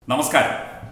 നമസ്കാരം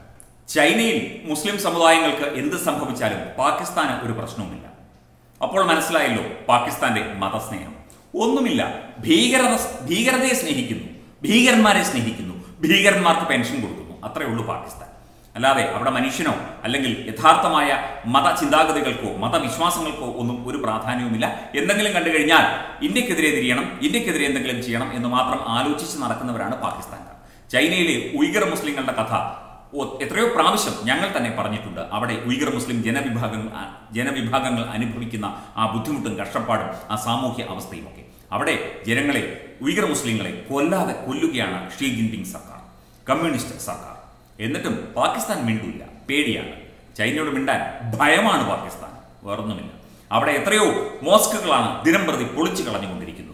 ചൈനയിൽ മുസ്ലിം സമുദായങ്ങൾക്ക് എന്ത് സംഭവിച്ചാലും പാകിസ്ഥാന് ഒരു പ്രശ്നവുമില്ല അപ്പോൾ മനസ്സിലായല്ലോ പാകിസ്ഥാന്റെ മതസ്നേഹം ഒന്നുമില്ല ഭീകരത ഭീകരതയെ സ്നേഹിക്കുന്നു ഭീകരന്മാരെ സ്നേഹിക്കുന്നു ഭീകരന്മാർക്ക് പെൻഷൻ കൊടുക്കുന്നു അത്രയേ ഉള്ളൂ പാകിസ്ഥാൻ അല്ലാതെ അവിടെ മനുഷ്യനോ അല്ലെങ്കിൽ യഥാർത്ഥമായ മത ചിന്താഗതികൾക്കോ മതവിശ്വാസങ്ങൾക്കോ ഒന്നും ഒരു പ്രാധാന്യവുമില്ല എന്തെങ്കിലും കണ്ടു കഴിഞ്ഞാൽ ഇന്ത്യക്കെതിരെ തിരിയണം ഇന്ത്യക്കെതിരെ എന്തെങ്കിലും ചെയ്യണം എന്ന് മാത്രം ആലോചിച്ച് നടക്കുന്നവരാണ് പാകിസ്ഥാൻകാർ ചൈനയിലെ ഉയ്ഗർ മുസ്ലിങ്ങളുടെ കഥ ഓ- എത്രയോ പ്രാവശ്യം ഞങ്ങൾ തന്നെ പറഞ്ഞിട്ടുണ്ട് അവിടെ ഉയ്ഗർ മുസ്ലിം ജനവിഭാഗങ്ങൾ ആ, ജനവിഭാഗങ്ങൾ അനുഭവിക്കുന്ന ആ ബുദ്ധിമുട്ടും കഷ്ടപ്പാടും ആ സാമൂഹ്യ അവസ്ഥയും ഒക്കെ അവിടെ ജനങ്ങളെ ഉയ്ഗർ മുസ്ലിങ്ങളെ കൊല്ലാതെ കൊല്ലുകയാണ് ഷീ ജിൻപിങ് സർക്കാർ കമ്മ്യൂണിസ്റ്റ് സർക്കാർ എന്നിട്ടും പാകിസ്ഥാൻ മിണ്ടൂല്ല പേടിയാണ് ചൈനയോട് മിണ്ടാൻ ഭയമാണ് പാകിസ്ഥാൻ വേറൊന്നുമില്ല അവിടെ എത്രയോ മോസ്കുകളാണ് ദിനം പ്രതി പൊളിച്ചു കളഞ്ഞുകൊണ്ടിരിക്കുന്നത്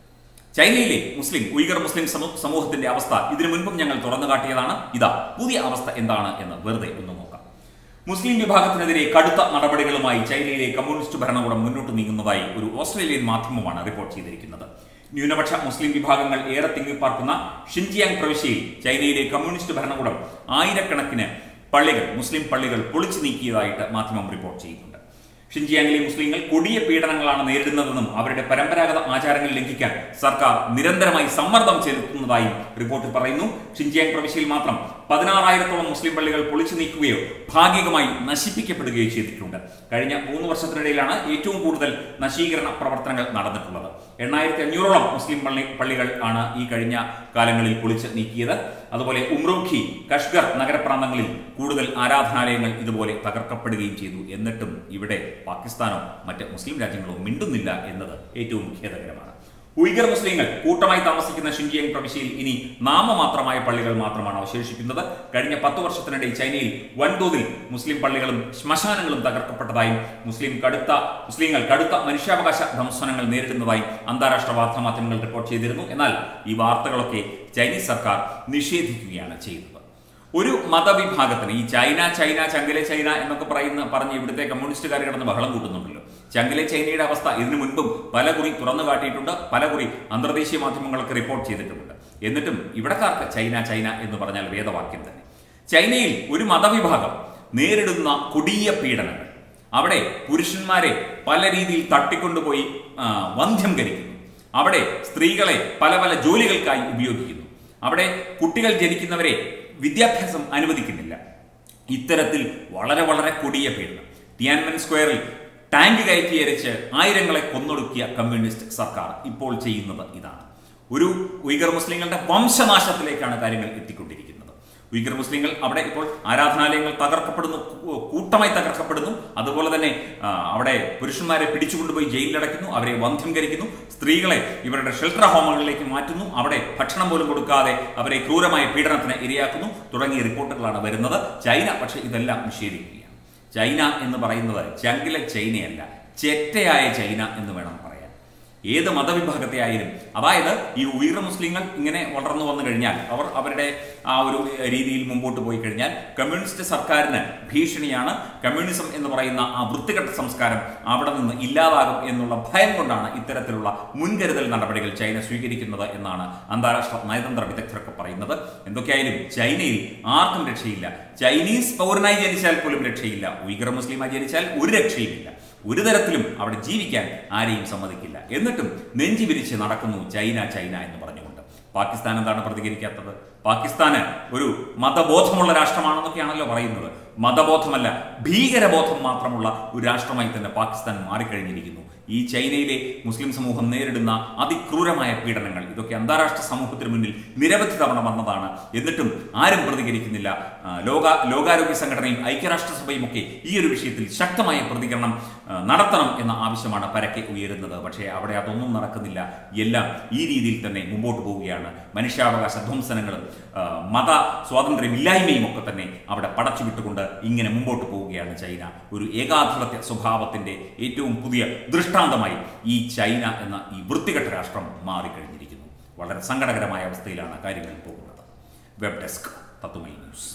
ചൈനയിലെ മുസ്ലിം ഉയ്ഗർ മുസ്ലിം സമൂ- സമൂഹത്തിന്റെ അവസ്ഥ ഇതിനു മുൻപും ഞങ്ങൾ തുറന്നു കാട്ടിയതാണ് ഇതാ പുതിയ അവസ്ഥ എന്താണ് എന്ന് വെറുതെ ഒന്ന് നോക്കാം മുസ്ലിം വിഭാഗത്തിനെതിരെ കടുത്ത നടപടികളുമായി ചൈനയിലെ കമ്മ്യൂണിസ്റ്റ് ഭരണകൂടം മുന്നോട്ട് നീങ്ങുന്നതായി ഒരു ഓസ്ട്രേലിയൻ മാധ്യമമാണ് റിപ്പോർട്ട് ചെയ്തിരിക്കുന്നത് ന്യൂനപക്ഷ മുസ്ലിം വിഭാഗങ്ങൾ ഏറെ തിങ്ങിപ്പാർക്കുന്ന ഷിൻജിയാങ് പ്രവിശ്യയിൽ ചൈനയിലെ കമ്മ്യൂണിസ്റ്റ് ഭരണകൂടം ആയിരക്കണക്കിന് പള്ളികൾ മുസ്ലിം പള്ളികൾ പൊളിച്ചു നീക്കിയതായിട്ട് മാധ്യമം റിപ്പോർട്ട് ചെയ്യുന്നുണ്ട് ഷിൻജിയാങ്ങിലെ മുസ്ലിങ്ങൾ കൊടിയ പീഡനങ്ങളാണ് നേരിടുന്നതെന്നും അവരുടെ പരമ്പരാഗത ആചാരങ്ങൾ ലംഘിക്കാൻ സർക്കാർ നിരന്തരമായി സമ്മർദ്ദം ചെലുത്തുന്നതായും റിപ്പോർട്ടിൽ പറയുന്നു ഷിൻജിയാങ് പ്രവിശ്യയിൽ മാത്രം പതിനാറായിരത്തോളം മുസ്ലിം പള്ളികൾ പൊളിച്ചു നീക്കുകയോ ഭാഗികമായി നശിപ്പിക്കപ്പെടുകയോ ചെയ്തിട്ടുണ്ട് കഴിഞ്ഞ മൂന്ന് വർഷത്തിനിടയിലാണ് ഏറ്റവും കൂടുതൽ നശീകരണ പ്രവർത്തനങ്ങൾ നടന്നിട്ടുള്ളത് എണ്ണായിരത്തി അഞ്ഞൂറോളം മുസ്ലിം പള്ളി പള്ളികൾ ആണ് ഈ കഴിഞ്ഞ കാലങ്ങളിൽ പൊളിച്ച് നീക്കിയത് അതുപോലെ ഉമ്രൂഖി കഷ്ഗർ നഗരപ്രാന്തങ്ങളിൽ കൂടുതൽ ആരാധനാലയങ്ങൾ ഇതുപോലെ തകർക്കപ്പെടുകയും ചെയ്തു എന്നിട്ടും ഇവിടെ പാകിസ്ഥാനോ മറ്റ് മുസ്ലിം രാജ്യങ്ങളോ മിണ്ടുന്നില്ല എന്നത് ഏറ്റവും ഖേദകരമാണ് ഉയ്ഗർ മുസ്ലിങ്ങൾ കൂട്ടമായി താമസിക്കുന്ന ഷിൻജിയങ് പ്രവിശ്യയിൽ ഇനി നാമമാത്രമായ പള്ളികൾ മാത്രമാണ് അവശേഷിക്കുന്നത് കഴിഞ്ഞ പത്ത് വർഷത്തിനിടെ ചൈനയിൽ വൻതോതിൽ മുസ്ലിം പള്ളികളും ശ്മശാനങ്ങളും തകർക്കപ്പെട്ടതായും മുസ്ലിം കടുത്ത മുസ്ലിങ്ങൾ കടുത്ത മനുഷ്യാവകാശ ധംസനങ്ങൾ നേരിടുന്നതായും അന്താരാഷ്ട്ര വാർത്താ മാധ്യമങ്ങൾ റിപ്പോർട്ട് ചെയ്തിരുന്നു എന്നാൽ ഈ വാർത്തകളൊക്കെ ചൈനീസ് സർക്കാർ നിഷേധിക്കുകയാണ് ചെയ്യുന്നത് ഒരു മതവിഭാഗത്തിന് ഈ ചൈന ചൈന ചങ്കലെ ചൈന എന്നൊക്കെ പറയുന്ന പറഞ്ഞ് ഇവിടുത്തെ കമ്മ്യൂണിസ്റ്റുകാർ കിടന്ന് ബഹളം കൂട്ടുന്നുണ്ടല്ലോ ചങ്കലെ ചൈനയുടെ അവസ്ഥ ഇതിനു മുൻപും പല കുറി തുറന്നു കാട്ടിയിട്ടുണ്ട് പല കുറി അന്തർദേശീയ മാധ്യമങ്ങളൊക്കെ റിപ്പോർട്ട് ചെയ്തിട്ടുമുണ്ട് എന്നിട്ടും ഇവിടക്കാർക്ക് ചൈന ചൈന എന്ന് പറഞ്ഞാൽ വേദവാക്യം തന്നെ ചൈനയിൽ ഒരു മതവിഭാഗം നേരിടുന്ന കൊടിയ പീഡനങ്ങൾ അവിടെ പുരുഷന്മാരെ പല രീതിയിൽ തട്ടിക്കൊണ്ടുപോയി ആ, വന്ധ്യംകരിക്കുന്നു അവിടെ സ്ത്രീകളെ പല പല ജോലികൾക്കായി ഉപയോഗിക്കുന്നു അവിടെ കുട്ടികൾ ജനിക്കുന്നവരെ വിദ്യാഭ്യാസം അനുവദിക്കുന്നില്ല ഇത്തരത്തിൽ വളരെ വളരെ കൊടിയ പീഡനം ടിയാൻമൻ സ്ക്വയറിൽ ടാങ്ക് കയറ്റി അരച്ച് ആയിരങ്ങളെ കൊന്നൊടുക്കിയ കമ്മ്യൂണിസ്റ്റ് സർക്കാർ ഇപ്പോൾ ചെയ്യുന്നത് ഇതാണ് ഒരു ഉയ്ഗർ മുസ്ലിങ്ങളുടെ വംശനാശത്തിലേക്കാണ് കാര്യങ്ങൾ എത്തിക്കൊണ്ടിരിക്കുന്നത് ഉയ്ഗർ മുസ്ലിങ്ങൾ അവിടെ ഇപ്പോൾ ആരാധനാലയങ്ങൾ തകർക്കപ്പെടുന്നു കൂ- കൂട്ടമായി തകർക്കപ്പെടുന്നു അതുപോലെ തന്നെ ആ, അവിടെ പുരുഷന്മാരെ പിടിച്ചുകൊണ്ടുപോയി ജയിലിലടയ്ക്കുന്നു അവരെ വന്ധ്യംകരിക്കുന്നു സ്ത്രീകളെ ഇവരുടെ ഷെൽട്ടർ ഹോമുകളിലേക്ക് മാറ്റുന്നു അവിടെ ഭക്ഷണം പോലും കൊടുക്കാതെ അവരെ ക്രൂരമായ പീഡനത്തിന് ഇരയാക്കുന്നു തുടങ്ങിയ റിപ്പോർട്ടുകളാണ് വരുന്നത് ചൈന പക്ഷേ ഇതെല്ലാം നിഷേധിക്കുകയാണ് ചൈന എന്ന് പറയുന്നത് ചങ്കിലെ ചൈനയല്ല ചെറ്റയായ ചൈന എന്ന് വേണം പറയാൻ ഏത് മതവിഭാഗത്തെ ആയാലും അതായത് ഈ ഉയർ മുസ്ലിങ്ങൾ ഇങ്ങനെ വളർന്നു വന്നു കഴിഞ്ഞാൽ അവർ അവരുടെ ആ ഒരു രീതിയിൽ മുമ്പോട്ട് പോയി കഴിഞ്ഞാൽ കമ്മ്യൂണിസ്റ്റ് സർക്കാരിന് ഭീഷണിയാണ് കമ്മ്യൂണിസം എന്ന് പറയുന്ന ആ വൃത്തികെട്ട സംസ്കാരം അവിടെ നിന്ന് ഇല്ലാതാകും എന്നുള്ള ഭയം കൊണ്ടാണ് ഇത്തരത്തിലുള്ള മുൻകരുതൽ നടപടികൾ ചൈന സ്വീകരിക്കുന്നത് എന്നാണ് അന്താരാഷ്ട്ര നയതന്ത്ര വിദഗ്ധരൊക്കെ പറയുന്നത് എന്തൊക്കെയായാലും ചൈനയിൽ ആർക്കും രക്ഷയില്ല ചൈനീസ് പൗരനായി ജനിച്ചാൽ പോലും രക്ഷയില്ല ഉയ്ഗർ മുസ്ലിമായി ജനിച്ചാൽ ഒരു രക്ഷയുമില്ല ഒരു തരത്തിലും അവിടെ ജീവിക്കാൻ ആരെയും സമ്മതിക്കില്ല എന്നിട്ടും നെഞ്ചി വിരിച്ച് നടക്കുന്നു ചൈന ചൈന എന്ന് പറഞ്ഞുകൊണ്ട് പാകിസ്ഥാൻ എന്താണ് പ്രതികരിക്കാത്തത് പാകിസ്ഥാന് ഒരു മതബോധമുള്ള രാഷ്ട്രമാണെന്നൊക്കെയാണല്ലോ പറയുന്നത് മതബോധമല്ല ഭീകരബോധം മാത്രമുള്ള ഒരു രാഷ്ട്രമായി തന്നെ പാകിസ്ഥാൻ മാറിക്കഴിഞ്ഞിരിക്കുന്നു ഈ ചൈനയിലെ മുസ്ലിം സമൂഹം നേരിടുന്ന അതിക്രൂരമായ പീഡനങ്ങൾ ഇതൊക്കെ അന്താരാഷ്ട്ര സമൂഹത്തിന് മുന്നിൽ നിരവധി തവണ വന്നതാണ് എന്നിട്ടും ആരും പ്രതികരിക്കുന്നില്ല ആ, ലോക ലോകാരോഗ്യ സംഘടനയും ഐക്യരാഷ്ട്രസഭയും ഒക്കെ ഈ ഒരു വിഷയത്തിൽ ശക്തമായ പ്രതികരണം ആ, നടത്തണം എന്ന ആവശ്യമാണ് പരക്കെ ഉയരുന്നത് പക്ഷേ അവിടെ അതൊന്നും നടക്കുന്നില്ല എല്ലാം ഈ രീതിയിൽ തന്നെ മുമ്പോട്ട് പോവുകയാണ് മനുഷ്യാവകാശ ധ്വംസനങ്ങളും ആ, മത സ്വാതന്ത്ര്യമില്ലായ്മയും ഒക്കെ തന്നെ അവിടെ പടച്ചുവിട്ടുകൊണ്ട് ഇങ്ങനെ മുമ്പോട്ട് പോവുകയാണ് ചൈന ഒരു ഏകാധിപത്യ സ്വഭാവത്തിന്റെ ഏറ്റവും പുതിയ ദൃഷ്ടാന്തമായി ഈ ചൈന എന്ന ഈ വൃത്തികെട്ട രാഷ്ട്രം മാറിക്കഴിഞ്ഞിരിക്കുന്നു വളരെ സങ്കടകരമായ അവസ്ഥയിലാണ് കാര്യങ്ങൾ പോകുന്നത് വെബ് ഡെസ്ക് തത്തുമൈ ന്യൂസ്